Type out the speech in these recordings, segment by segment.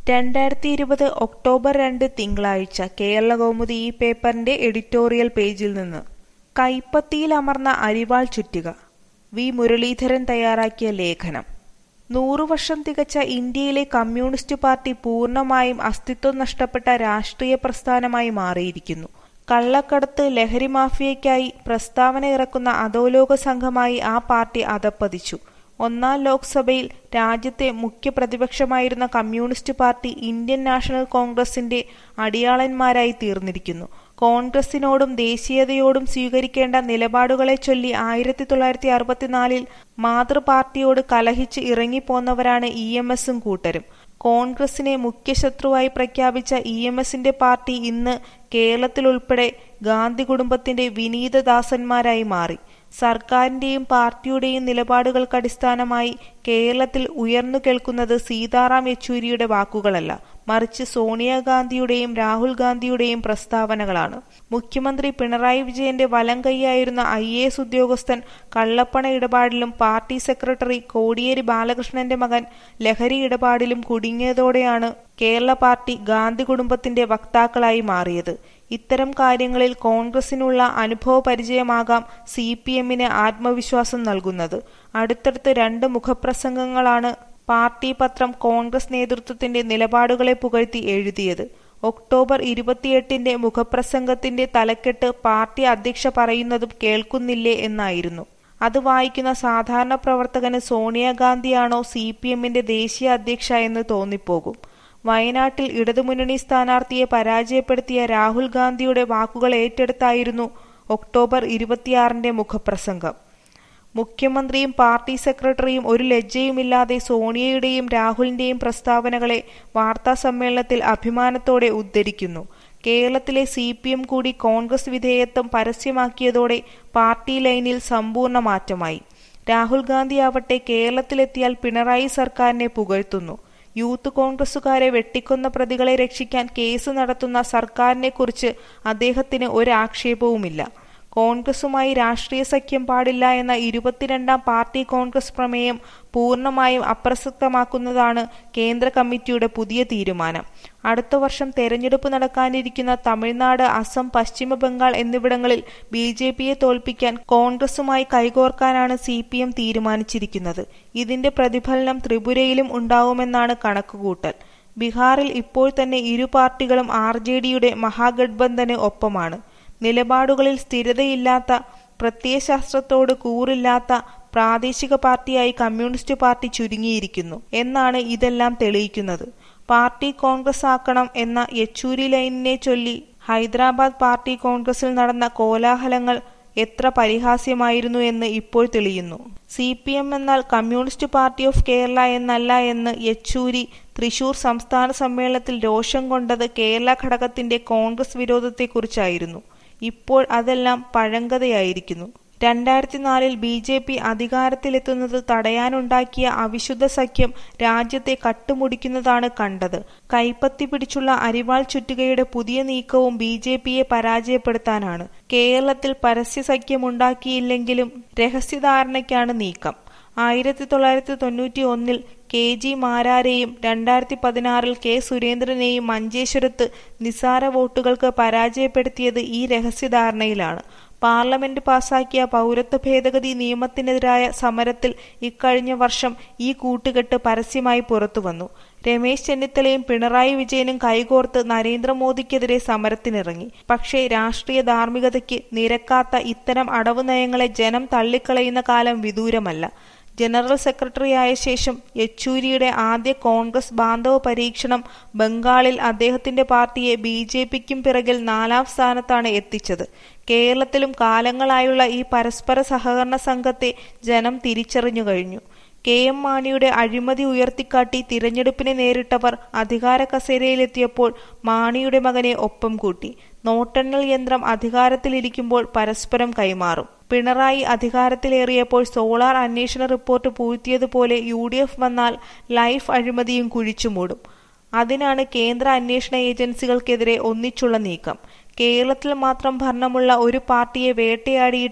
രണ്ടായിരത്തി ഇരുപത് ഒക്ടോബർ രണ്ട് തിങ്കളാഴ്ച കേരളകൗമുദി ഈ പേപ്പറിന്റെ എഡിറ്റോറിയൽ പേജിൽ നിന്ന് കൈപ്പത്തിയിലമർന്ന അരിവാൾ ചുറ്റിക വി മുരളീധരൻ തയ്യാറാക്കിയ ലേഖനം നൂറു വർഷം തികച്ച ഇന്ത്യയിലെ കമ്മ്യൂണിസ്റ്റ് പാർട്ടി പൂർണ്ണമായും അസ്തിത്വം നഷ്ടപ്പെട്ട രാഷ്ട്രീയ പ്രസ്ഥാനമായി മാറിയിരിക്കുന്നു കള്ളക്കടത്ത് ലഹരി മാഫിയയ്ക്കായി പ്രസ്താവന ഇറക്കുന്ന അധോലോക സംഘമായി ആ പാർട്ടി അധപ്പതിച്ചു ഒന്നാം ലോക്സഭയിൽ രാജ്യത്തെ മുഖ്യ പ്രതിപക്ഷമായിരുന്ന കമ്മ്യൂണിസ്റ്റ് പാർട്ടി ഇന്ത്യൻ നാഷണൽ കോൺഗ്രസിന്റെ അടിയാളന്മാരായി തീർന്നിരിക്കുന്നു കോൺഗ്രസിനോടും ദേശീയതയോടും സ്വീകരിക്കേണ്ട നിലപാടുകളെ ചൊല്ലി ആയിരത്തി തൊള്ളായിരത്തി അറുപത്തിനാലിൽ മാതൃപാർട്ടിയോട് കലഹിച്ച് ഇറങ്ങിപ്പോന്നവരാണ് ഇ എം എസും കൂട്ടരും കോൺഗ്രസിനെ മുഖ്യശത്രുവായി പ്രഖ്യാപിച്ച ഇ എം എസിന്റെ പാർട്ടി ഇന്ന് കേരളത്തിലുൾപ്പെടെ ഗാന്ധി കുടുംബത്തിന്റെ വിനീതദാസന്മാരായി മാറി സർക്കാരിന്റെയും പാർട്ടിയുടെയും നിലപാടുകൾക്ക് അടിസ്ഥാനമായി കേരളത്തിൽ ഉയർന്നു കേൾക്കുന്നത് സീതാറാം യെച്ചൂരിയുടെ വാക്കുകളല്ല മറിച്ച് സോണിയാഗാന്ധിയുടെയും രാഹുൽ ഗാന്ധിയുടെയും പ്രസ്താവനകളാണ് മുഖ്യമന്ത്രി പിണറായി വിജയന്റെ വലം കൈയായിരുന്ന ഐ എ എസ് ഉദ്യോഗസ്ഥൻ കള്ളപ്പണ ഇടപാടിലും പാർട്ടി സെക്രട്ടറി കോടിയേരി ബാലകൃഷ്ണന്റെ മകൻ ലഹരി ഇടപാടിലും കുടുങ്ങിയതോടെയാണ് കേരള പാർട്ടി ഗാന്ധി കുടുംബത്തിന്റെ വക്താക്കളായി മാറിയത് ഇത്തരം കാര്യങ്ങളിൽ കോൺഗ്രസിനുള്ള അനുഭവ പരിചയമാകാം സി പി എമ്മിന് ആത്മവിശ്വാസം നൽകുന്നത് അടുത്തടുത്ത് രണ്ട് മുഖപ്രസംഗങ്ങളാണ് പാർട്ടി പത്രം കോൺഗ്രസ് നേതൃത്വത്തിന്റെ നിലപാടുകളെ പുകഴ്ത്തി എഴുതിയത് ഒക്ടോബർ ഇരുപത്തിയെട്ടിന്റെ മുഖപ്രസംഗത്തിന്റെ തലക്കെട്ട് പാർട്ടി അധ്യക്ഷ പറയുന്നതും കേൾക്കുന്നില്ലേ എന്നായിരുന്നു അത് വായിക്കുന്ന സാധാരണ പ്രവർത്തകന് സോണിയാഗാന്ധിയാണോ സി പി എമ്മിന്റെ ദേശീയ അധ്യക്ഷ എന്ന് തോന്നിപ്പോകും വയനാട്ടിൽ ഇടതുമുന്നണി സ്ഥാനാർത്ഥിയെ പരാജയപ്പെടുത്തിയ രാഹുൽ ഗാന്ധിയുടെ വാക്കുകൾ ഏറ്റെടുത്തായിരുന്നു ഒക്ടോബർ ഇരുപത്തിയാറിന്റെ മുഖപ്രസംഗം മുഖ്യമന്ത്രിയും പാർട്ടി സെക്രട്ടറിയും ഒരു ലജ്ജയുമില്ലാതെ സോണിയയുടെയും രാഹുലിന്റെയും പ്രസ്താവനകളെ വാർത്താ സമ്മേളനത്തിൽ അഭിമാനത്തോടെ ഉദ്ധരിക്കുന്നു കേരളത്തിലെ സി പി എം കൂടി കോൺഗ്രസ് വിധേയത്വം പരസ്യമാക്കിയതോടെ പാർട്ടി ലൈനിൽ സമ്പൂർണ്ണ മാറ്റമായി രാഹുൽ ഗാന്ധിയാവട്ടെ കേരളത്തിലെത്തിയാൽ പിണറായി സർക്കാരിനെ പുകഴ്ത്തുന്നു യൂത്ത് കോൺഗ്രസുകാരെ വെട്ടിക്കൊന്ന പ്രതികളെ രക്ഷിക്കാൻ കേസ് നടത്തുന്ന സർക്കാരിനെക്കുറിച്ച് അദ്ദേഹത്തിന് ഒരാക്ഷേപവുമില്ല കോൺഗ്രസുമായി രാഷ്ട്രീയ സഖ്യം പാടില്ല എന്ന ഇരുപത്തിരണ്ടാം പാർട്ടി കോൺഗ്രസ് പ്രമേയം പൂർണ്ണമായും അപ്രസക്തമാക്കുന്നതാണ് കേന്ദ്ര കമ്മിറ്റിയുടെ പുതിയ തീരുമാനം അടുത്ത വർഷം തെരഞ്ഞെടുപ്പ് നടക്കാനിരിക്കുന്ന തമിഴ്നാട് അസം പശ്ചിമ ബംഗാൾ എന്നിവിടങ്ങളിൽ ബി ജെ പിയെ തോൽപ്പിക്കാൻ കോൺഗ്രസുമായി കൈകോർക്കാനാണ് സി പി എം തീരുമാനിച്ചിരിക്കുന്നത് ഇതിന്റെ പ്രതിഫലനം ത്രിപുരയിലും ഉണ്ടാവുമെന്നാണ് കണക്കുകൂട്ടൽ ബീഹാറിൽ ഇപ്പോൾ തന്നെ ഇരു പാർട്ടികളും ആർ ജെ ഡിയുടെ മഹാഗഡ്ബന്ധന് ഒപ്പമാണ് നിലപാടുകളിൽ സ്ഥിരതയില്ലാത്ത പ്രത്യയശാസ്ത്രത്തോട് കൂറില്ലാത്ത പ്രാദേശിക പാർട്ടിയായി കമ്മ്യൂണിസ്റ്റ് പാർട്ടി ചുരുങ്ങിയിരിക്കുന്നു എന്നാണ് ഇതെല്ലാം തെളിയിക്കുന്നത് പാർട്ടി കോൺഗ്രസ് ആക്കണം എന്ന യെച്ചൂരി ലൈനിനെ ചൊല്ലി ഹൈദരാബാദ് പാർട്ടി കോൺഗ്രസിൽ നടന്ന കോലാഹലങ്ങൾ എത്ര പരിഹാസ്യമായിരുന്നു എന്ന് ഇപ്പോൾ തെളിയുന്നു സി പി എം എന്നാൽ കമ്മ്യൂണിസ്റ്റ് പാർട്ടി ഓഫ് കേരള എന്നല്ല എന്ന് യെച്ചൂരി തൃശൂർ സംസ്ഥാന സമ്മേളനത്തിൽ രോഷം കൊണ്ടത് കേരള ഘടകത്തിന്റെ കോൺഗ്രസ് വിരോധത്തെക്കുറിച്ചായിരുന്നു ഇപ്പോൾ അതെല്ലാം പഴങ്കഥയായിരിക്കുന്നു രണ്ടായിരത്തി നാലിൽ ബി ജെ പി അധികാരത്തിലെത്തുന്നത് തടയാനുണ്ടാക്കിയ അവിശുദ്ധ സഖ്യം രാജ്യത്തെ കട്ടുമുടിക്കുന്നതാണ് കണ്ടത് കൈപ്പത്തി പിടിച്ചുള്ള അരിവാൾ ചുറ്റുകയുടെ പുതിയ നീക്കവും ബി ജെ പിയെ പരാജയപ്പെടുത്താനാണ് കേരളത്തിൽ പരസ്യ സഖ്യമുണ്ടാക്കിയില്ലെങ്കിലും രഹസ്യധാരണയ്ക്കാണ് നീക്കം ആയിരത്തി തൊള്ളായിരത്തി തൊണ്ണൂറ്റി ഒന്നിൽ കെ ജി മാരാരെയും രണ്ടായിരത്തി പതിനാറിൽ കെ സുരേന്ദ്രനെയും മഞ്ചേശ്വരത്ത് നിസാര വോട്ടുകൾക്ക് പരാജയപ്പെടുത്തിയത് ഈ രഹസ്യധാരണയിലാണ് പാർലമെന്റ് പാസാക്കിയ പൗരത്വ ഭേദഗതി നിയമത്തിനെതിരായ സമരത്തിൽ ഇക്കഴിഞ്ഞ വർഷം ഈ കൂട്ടുകെട്ട് പരസ്യമായി പുറത്തുവന്നു രമേശ് ചെന്നിത്തലയും പിണറായി വിജയനും കൈകോർത്ത് നരേന്ദ്രമോദിക്കെതിരെ സമരത്തിനിറങ്ങി പക്ഷേ രാഷ്ട്രീയ ധാർമ്മികതയ്ക്ക് നിരക്കാത്ത ഇത്തരം അടവ് നയങ്ങളെ ജനം തള്ളിക്കളയുന്ന കാലം വിദൂരമല്ല ജനറൽ സെക്രട്ടറിയായ ശേഷം യെച്ചൂരിയുടെ ആദ്യ കോൺഗ്രസ് ബാന്ധവ പരീക്ഷണം ബംഗാളിൽ അദ്ദേഹത്തിന്റെ പാർട്ടിയെ ബി ജെ പിക്കും പിറകിൽ നാലാം സ്ഥാനത്താണ് എത്തിച്ചത് കേരളത്തിലും കാലങ്ങളായുള്ള ഈ പരസ്പര സഹകരണ സംഘത്തെ ജനം തിരിച്ചറിഞ്ഞു കഴിഞ്ഞു കെ എം മാണിയുടെ അഴിമതി ഉയർത്തിക്കാട്ടി തിരഞ്ഞെടുപ്പിനെ നേരിട്ടവർ അധികാര കസേരയിലെത്തിയപ്പോൾ മാണിയുടെ മകനെ ഒപ്പം കൂട്ടി നോട്ടെണ്ണൽ യന്ത്രം അധികാരത്തിലിരിക്കുമ്പോൾ പരസ്പരം കൈമാറും പിണറായി അധികാരത്തിലേറിയപ്പോൾ സോളാർ അന്വേഷണ റിപ്പോർട്ട് പൂഴ്ത്തിയതുപോലെ യു ഡി എഫ് വന്നാൽ ലൈഫ് അഴിമതിയും കുഴിച്ചുമൂടും അതിനാണ് കേന്ദ്ര അന്വേഷണ ഏജൻസികൾക്കെതിരെ ഒന്നിച്ചുള്ള നീക്കം കേരളത്തിൽ മാത്രം ഭരണമുള്ള ഒരു പാർട്ടിയെ വേട്ടയാടിയിട്ട്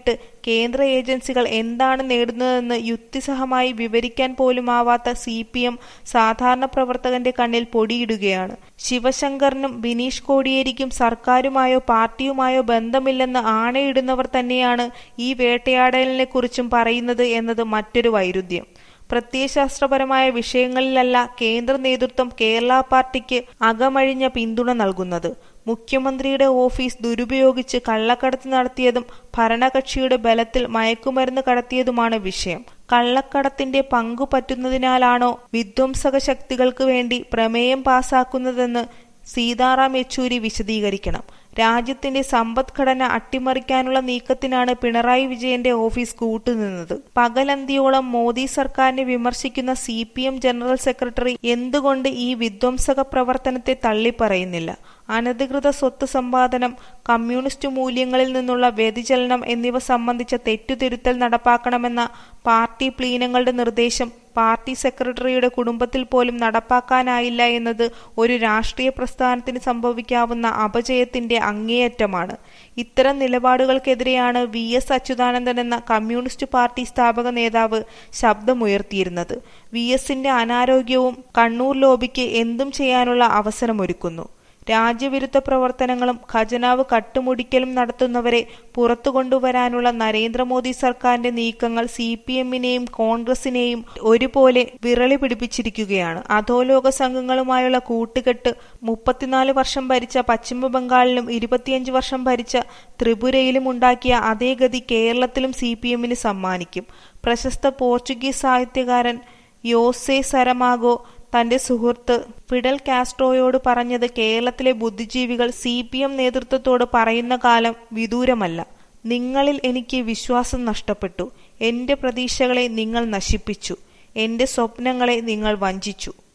കേന്ദ്ര ഏജൻസികൾ എന്താണ് നേടുന്നതെന്ന് യുക്തിസഹമായി വിവരിക്കാൻ പോലുമാവാത്ത സി പി എം സാധാരണ പ്രവർത്തകന്റെ കണ്ണിൽ പൊടിയിടുകയാണ് ശിവശങ്കറിനും ബിനീഷ് കോടിയേരിക്കും സർക്കാരുമായോ പാർട്ടിയുമായോ ബന്ധമില്ലെന്ന് ആണയിടുന്നവർ തന്നെയാണ് ഈ വേട്ടയാടലിനെക്കുറിച്ചും പറയുന്നത് എന്നത് മറ്റൊരു വൈരുദ്ധ്യം പ്രത്യയശാസ്ത്രപരമായ വിഷയങ്ങളിലല്ല കേന്ദ്ര നേതൃത്വം കേരള പാർട്ടിക്ക് അകമഴിഞ്ഞ പിന്തുണ നൽകുന്നത് മുഖ്യമന്ത്രിയുടെ ഓഫീസ് ദുരുപയോഗിച്ച് കള്ളക്കടത്ത് നടത്തിയതും ഭരണകക്ഷിയുടെ ബലത്തിൽ മയക്കുമരുന്ന് കടത്തിയതുമാണ് വിഷയം കള്ളക്കടത്തിന്റെ പങ്കു പറ്റുന്നതിനാലാണോ വിധ്വംസക ശക്തികൾക്ക് വേണ്ടി പ്രമേയം പാസാക്കുന്നതെന്ന് സീതാറാം യെച്ചൂരി വിശദീകരിക്കണം രാജ്യത്തിന്റെ സമ്പദ്ഘടന അട്ടിമറിക്കാനുള്ള നീക്കത്തിനാണ് പിണറായി വിജയന്റെ ഓഫീസ് കൂട്ടുനിന്നത് പകലന്തിയോളം മോദി സർക്കാരിനെ വിമർശിക്കുന്ന C P M general secretary എന്തുകൊണ്ട് ഈ വിധ്വംസക പ്രവർത്തനത്തെ തള്ളിപ്പറയുന്നില്ല അനധികൃത സ്വത്ത് സമ്പാദനം കമ്മ്യൂണിസ്റ്റ് മൂല്യങ്ങളിൽ നിന്നുള്ള വ്യതിചലനം എന്നിവ സംബന്ധിച്ച തെറ്റുതിരുത്തൽ നടപ്പാക്കണമെന്ന പാർട്ടി പ്ലീനങ്ങളുടെ നിർദ്ദേശം പാർട്ടി സെക്രട്ടറിയുടെ കുടുംബത്തിൽ പോലും നടപ്പാക്കാനായില്ല എന്നത് ഒരു രാഷ്ട്രീയ പ്രസ്ഥാനത്തിന് സംഭവിക്കാവുന്ന അപജയത്തിന്റെ അങ്ങേയറ്റമാണ് ഇത്തരം നിലപാടുകൾക്കെതിരെയാണ് വി എസ് അച്യുതാനന്ദൻ എന്ന കമ്മ്യൂണിസ്റ്റ് പാർട്ടി സ്ഥാപക നേതാവ് ശബ്ദമുയർത്തിയിരുന്നത് വി എസിന്റെ അനാരോഗ്യവും കണ്ണൂർ ലോബിക്ക് എന്തും ചെയ്യാനുള്ള അവസരമൊരുക്കുന്നു രാജ്യവിരുദ്ധ പ്രവർത്തനങ്ങളും ഖജനാവ് കട്ടുമുടിക്കലും നടത്തുന്നവരെ പുറത്തു കൊണ്ടുവരാനുള്ള നരേന്ദ്രമോദി സർക്കാരിന്റെ നീക്കങ്ങൾ സി പി എമ്മിനെയും കോൺഗ്രസിനെയും ഒരുപോലെ വിറളി പിടിപ്പിച്ചിരിക്കുകയാണ് അധോലോക സംഘങ്ങളുമായുള്ള കൂട്ടുകെട്ട് മുപ്പത്തിനാല് വർഷം ഭരിച്ച പശ്ചിമ ബംഗാളിലും ഇരുപത്തിയഞ്ച് വർഷം ഭരിച്ച ത്രിപുരയിലും ഉണ്ടാക്കിയ അതേ ഗതി കേരളത്തിലും സി പി എമ്മിന് സമ്മാനിക്കും പ്രശസ്ത പോർച്ചുഗീസ് സാഹിത്യകാരൻ യോസെ സരമാഗോ തന്റെ സുഹൃത്ത് ഫിഡൽ കാസ്ട്രോയോട് പറഞ്ഞത് കേരളത്തിലെ ബുദ്ധിജീവികൾ സി പി എം നേതൃത്വത്തോട് പറയുന്ന കാലം വിദൂരമല്ല നിങ്ങളിൽ എനിക്ക് വിശ്വാസം നഷ്ടപ്പെട്ടു എന്റെ പ്രതീക്ഷകളെ നിങ്ങൾ നശിപ്പിച്ചു എന്റെ സ്വപ്നങ്ങളെ നിങ്ങൾ വഞ്ചിച്ചു